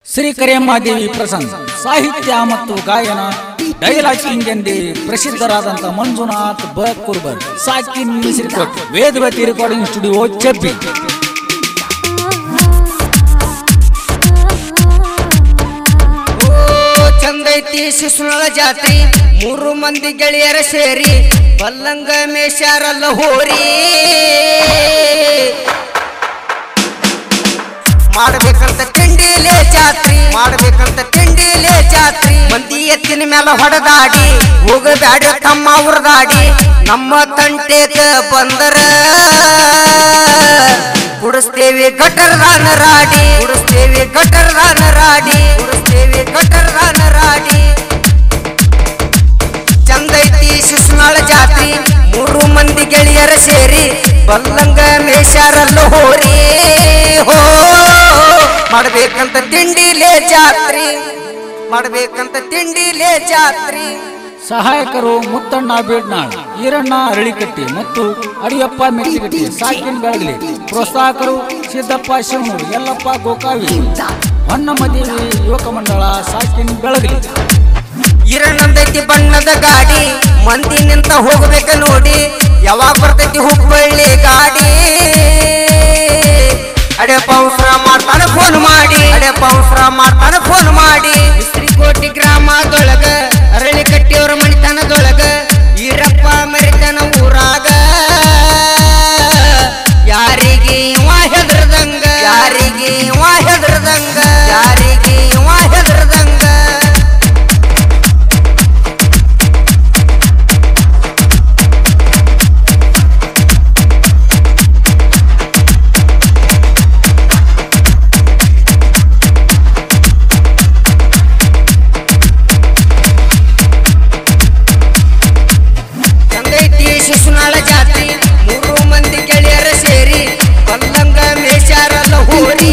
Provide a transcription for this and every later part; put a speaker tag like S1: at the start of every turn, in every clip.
S1: ಶ್ರೀ ಕರಿಯಮ್ಮಾದೇವಿ ಪ್ರಸನ್ನ ಸಾಹಿತ್ಯ ಮತ್ತು ಗಾಯನ ಡೈಲಾಗಿಂಗ್ ಎಂದೇ ಪ್ರಸಿದ್ಧರಾದಂಥ ಮಂಜುನಾಥ್ ಬ ಕುರ್ಬರ್ ಸಾಕಿನ್ ಮಿಸಿರಿಕೋಟ್ ವೇದವತಿ ರೆಕಾರ್ಡಿಂಗ್ ಸ್ಟುಡಿಯೋ ಚೆಬ್ಬಿ
S2: ಓ ಚಂದೈತಿ ಶಿಶುನಳ ಜಾತ್ರಿ ಮೂರು ಮಂದಿ ಗೆಳೆಯರ ಸೇರಿ ಬಲ್ಲಂಗ ಮೇಷಾರಲ್ಲ ಹೋರಿ ಮಾಡ್ಬೇಕಂತ ತಿಂಡಿಲೇ ಜಾತ್ರಿ ಮಾಡ್ಬೇಕಂತ ತಿಂಡಿಲೇ ಜಾತ್ರಿ ಮಂದಿ ಎತ್ತಿನ ಮ್ಯಾಲ ಹೊಡೆದಾಡಿ ಹೋಗಬ್ಯಾಡ ತಮ್ಮ ಉರ್ದಾಡಿ ನಮ್ಮ ತಂಟೆಗ ಬಂದರ ಕುಡಿಸ್ತೇವೆ ಗಟರ್ದಾನ ರಾಡಿ ಕುಡಿಸ್ತೇವೆ ಗಟರ್ದಾನ ರಾಡಿ ಕುಡಿಸ್ತೇವೆ ಗಟರ್ದಾನ ರಾಡಿ ಚಂದೈತಿ ಶಿಶುನಾಳ ಜಾತ್ರಿ ಮೂರು ಮಂದಿ ಗೆಳೆಯರ ಸೇರಿ ಬಲ್ಲಂಗ ಮೇಷಾರಲ್ಲ ಹೋರಿ ಹೋ ಮಾಡ್ಬೇಕಂತ ತಿಂಡಿಲೇ ಜಾತ್ರಿ ಮಾಡ್ಬೇಕಂತ ತಿಂಡಿಲೇ ಜಾತ್ರಿ
S1: ಸಹಾಯಕರು ಮುತ್ತಣ್ಣ ಬೇಡ್ನಾಳ್ ಈರಣ್ಣ ಅರಳಿಕಟ್ಟಿ ಮತ್ತು ಅಡಿಯಪ್ಪ ಮೆಟ್ಟಿಗಟ್ಟಿ ಸಾಕಿನ್ ಬೆಳಗಲಿ ಪ್ರೋತ್ಸಾಹಕರು ಸಿದ್ದಪ್ಪ ಶಿವನೂರು ಯಲ್ಲಪ್ಪ ಗೋಕಾವಿ ಹೊನ್ನಮದೇವಿ ಯುವಕ ಮಂಡಳ ಸಾಕಿನ್ ಬೆಳಗಲಿ
S2: ಇರನಂದೈತಿ ಬಣ್ಣದ ಗಾಡಿ ಮಂದಿ ನಿಂತ ಹೋಗ್ಬೇಕ ನೋಡಿ ಯಾವಾಗ ಬರ್ತೈತಿ ಹುಬ್ಬಳ್ಳಿ ಗಾಡಿ ಅಡೆ ಪೌಸ್ರ ಮಾಡ್ತಾನ ಫೋನ್ ಮಾಡಿ ಅಡೆ ಪೌಸ್ರ ಮಾಡ್ತಾನ ಫೋನ್ ಮಾಡಿ ಕೋಟಿ ಗ್ರಾಮದೊಳಗ ಅರಳಿ ಕಟ್ಟಿಯವರ ಮಣಿತನದೊಳಗ ಈರಪ್ಪ ಮರಿತನ ಊರಾಗ ಯಾರಿಗೆ ಇವ ಹೆದರ್ದಂಗ ಯಾರಿಗೆ ಇವ ಹೆದರ್ದಂಗ ಯಾರಿಗೆ ಇವ ಹೆದರ್ದಂಗ ಚಂದೈತಿ ಶಿಶುನಾಳ ಜಾತ್ರಿ ಮೂರು ಮಂದಿ ಗೆಳೆಯರ ಸೇರಿ ಬಲ್ಲಂಗ ಮೇಷಾರಲ್ಲ ಹೋರಿ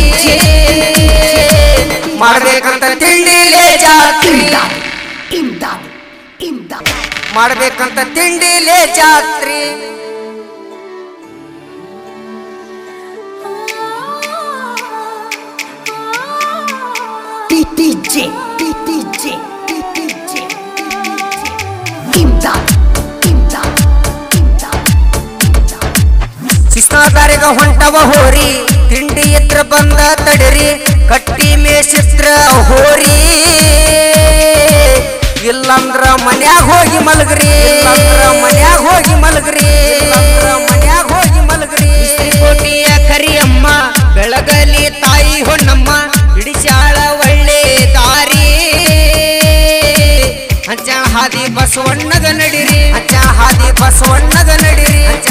S2: ಮಾಡ್ಬೇಕಂತ ತಿಂಡಿಲೇ ಜಾತ್ರಿ
S3: Imdad, imdad.
S2: ಮಾಡ್ಬೇಕಂತ ತಿಂಡಿಲೇ ಜಾತ್ರಿ
S3: PPJ, PPJ, PPJ, Imdad, imdad, imdad, imdad.
S2: ಶಿಸ್ತಾದಾರಿಗ ಹೊಂಟವ ಹೋರಿ ತಿಂಡಿ ಇದ್ರ ಬಂದ ತಡಿರಿ ಕಟ್ಟಿ ಮೇಸಿದ್ರ ಹೋರಿ ಇಲ್ಲಂದ್ರ ಮನ್ಯಾಗ ಹೋಗಿ ಮಲಗ್ರಿ ಇಲ್ಲಂದ್ರ ಮನ್ಯಾಗ ಹೋಗಿ ಮಲಗ್ರಿ ಇಲ್ಲಂದ್ರ ಮನ್ಯಾಗ ಹೋಗಿ ಮಲಗ್ರಿ ಕೋಟಿಯ ಕರಿಯಮ್ಮ ಬೆಳಗಲಿ ತಾಯಿ ಹೊನ್ನಮ್ಮ ಹಿಡಿಸಾಳ ಒಳ್ಳೆ ದಾರಿ ಹಂಚ ಹಾದಿ ಬಸವಣ್ಣಗ ನಡಿರಿ ಹಂಚ ಹಾದಿ ಬಸವಣ್ಣಗ ನಡಿರಿ ಹಂಚ